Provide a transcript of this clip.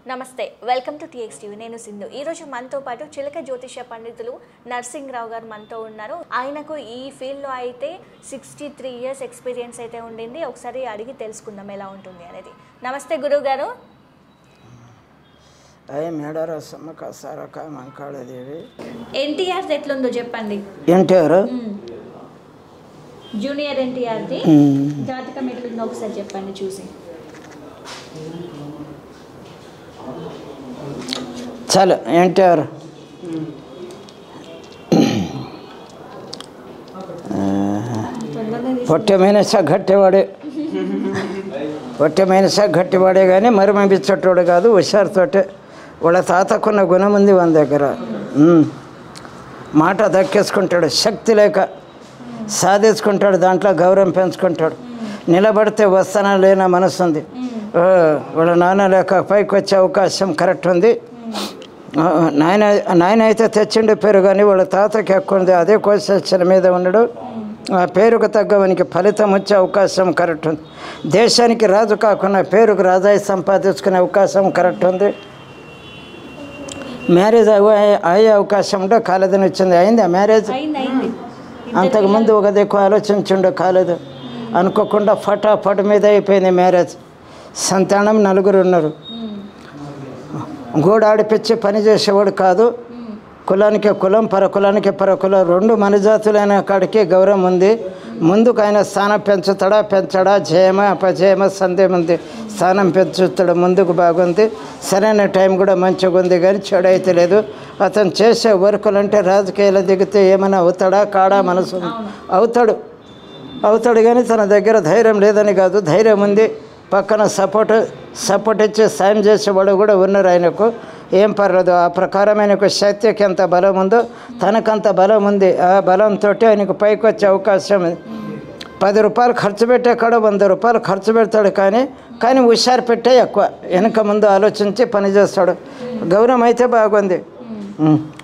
నమస్తే welcome to TX TV నేను సింధు ఈ రోజు మనతో పాటు చిలక జ్యోతిష పండితులు నర్సింగ్ రావు గారు మనతో ఉన్నారు ఆయనకు ఈ ఫీల్డ్లో అయితే సిక్స్టీ త్రీ ఇయర్స్ ఎక్స్పీరియన్స్ అయితే ఉండింది ఒకసారి అడిగి తెలుసుకుందాం ఎలా ఉంటుంది అనేది నమస్తే గురువు గారు అయ్యి మేడార సమ్మక సారక మంకాళదేవి ఎన్టీఆర్ ఎట్లుందో చెప్పండి ఎన్టీఆర్ జూనియర్ ఎన్టీఆర్ది జాతకం ఎట్లుందో ఒకసారి చెప్పండి చూసి చాలు ఎన్టీఆర్ పొట్టె మైనస గట్టివాడే పొట్టె మైనస గట్టివాడే కానీ మరి పంపించేటోడు కాదు హుషారుతోటే వాళ్ళ తాతకున్న గుణం ఉంది మన దగ్గర ఉమ్. మాట దక్కేసుకుంటాడు శక్తి లేక సాధించుకుంటాడు దాంట్లో గౌరవం పెంచుకుంటాడు నిలబడితే వస్తానా లేనా మనసు ఉంది ఆ, వాళ్ళ నాన్న లేక పైకి వచ్చే అవకాశం కరెక్ట్ ఉంది ఆ, నాయన నాయన అయితే తెచ్చిండే పేరు కానీ వాళ్ళ తాతకి ఎక్కువ ఉంది అదే కోశన మీద ఉన్నాడు ఆ పేరుకు తగ్గవనికి ఫలితం వచ్చే అవకాశం కరెక్ట్ ఉంది దేశానికి రాజు కాకుండా పేరుకు రాజాయి సంపాదించుకునే అవకాశం కరెక్ట్ ఉంది మ్యారేజ్ అయ్యే అయ్యే అవకాశం ఉంటే కాలేదని వచ్చింది అయింది ఆ మ్యారేజ్ అయింది అయింది అంతకుముందు ఒక దిక్కు ఆలోచించుండే కాలేదు అనుకోకుండా ఫటాఫట్ మీద అయిపోయింది మ్యారేజ్ సంతానం నలుగురు ఉన్నారు గోడ ఆడిపించి పని చేసేవాడు కాదు కులానికి కులం పరకులానికి పరకులం రెండు మనజాతులైన కాడికి గౌరవం ఉంది ముందుకు ఆయన స్థానం పెంచుతాడా పెంచడా జయమ అపజయమ సందేహం ఉంది స్థానం పెంచుతాడు ముందుకు బాగుంది సరైన టైం కూడా మంచిగా ఉంది కానీ చెడు అయితే లేదు అతను చేసే వర్కులు అంటే రాజకీయాలు దిగితే ఏమైనా అవుతాడా కాడా మనసు ఉంది. అవుతాడు అవుతాడు కానీ తన దగ్గర ధైర్యం లేదని కాదు ధైర్యం ఉంది పక్కన సపోర్ట్ సపోర్ట్ ఇచ్చి సాయం చేసేవాడు కూడా ఉన్నారు ఆయనకు ఏం పర్లేదు ఆ ప్రకారం ఆయనకు శక్తికి ఎంత బలం ఉందో తనకంత బలం ఉంది ఆ బలంతో ఆయనకు పైకి వచ్చే అవకాశం ఉంది పది రూపాయలు ఖర్చు పెట్టే కాడ వంద రూపాయలు ఖర్చు పెడతాడు కానీ కానీ హుషారు పెట్టే ఎక్కువ వెనక ముందు ఆలోచించి పని చేస్తాడు గౌరవం అయితే బాగుంది ఉం.